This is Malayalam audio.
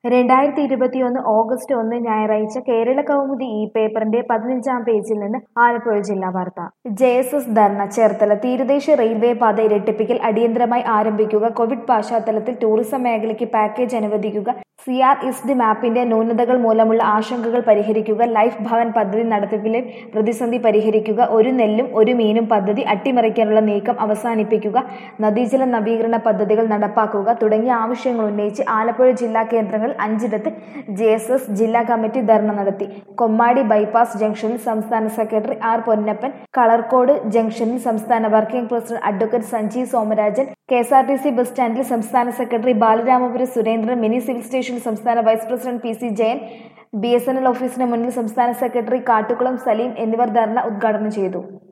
രണ്ടായിരത്തി ഇരുപത്തിയൊന്ന് ഓഗസ്റ്റ് ഒന്ന് ഞായറാഴ്ച കേരള കൗമുദി ഈ പേപ്പറിന്റെ പതിനഞ്ചാം പേജിൽ നിന്ന് ആലപ്പുഴ ജില്ലാ വാർത്ത J S S dharna Cherthala തീരദേശ റെയിൽവേ പാത ഇരട്ടിപ്പിക്കൽ അടിയന്തരമായി ആരംഭിക്കുക കോവിഡ് പശ്ചാത്തലത്തിൽ ടൂറിസം മേഖലയ്ക്ക് പാക്കേജ് അനുവദിക്കുക സി ആർ ഇസ്ഡ് മാപ്പിന്റെ ന്യൂനതകൾ മൂലമുള്ള ആശങ്കകൾ പരിഹരിക്കുക ലൈഫ് ഭവൻ പദ്ധതി നടത്തിപ്പിലെ പ്രതിസന്ധി പരിഹരിക്കുക ഒരു നെല്ലും ഒരു മീനും പദ്ധതി അട്ടിമറിക്കാനുള്ള നീക്കം അവസാനിപ്പിക്കുക നദീജല നവീകരണ പദ്ധതികൾ നടപ്പാക്കുക തുടങ്ങിയ ആവശ്യങ്ങൾ ഉന്നയിച്ച് ആലപ്പുഴ ജില്ലാ കേന്ദ്രങ്ങളിൽ അഞ്ചിടത്ത് ജെ എസ് എസ് ജില്ലാ കമ്മിറ്റി ധർണ നടത്തി കൊമ്മാടി ബൈപ്പാസ് ജംഗ്ഷനിൽ സംസ്ഥാന സെക്രട്ടറി ആർ പൊന്നപ്പൻ കളർക്കോട് ജംഗ്ഷനിൽ സംസ്ഥാന working president advocate Sanjeev Somarajan K S R T C bus സ്റ്റാൻഡിൽ സംസ്ഥാന secretary Balaramapuram Surendran mini civil സ്റ്റേഷനിൽ സംസ്ഥാന vice president P C Jayan B S N L ഓഫീസിന് മുന്നിൽ സംസ്ഥാന സെക്രട്ടറി കാട്ടുകുളം സലീം എന്നിവർ ധർണ ഉദ്ഘാടനം ചെയ്തു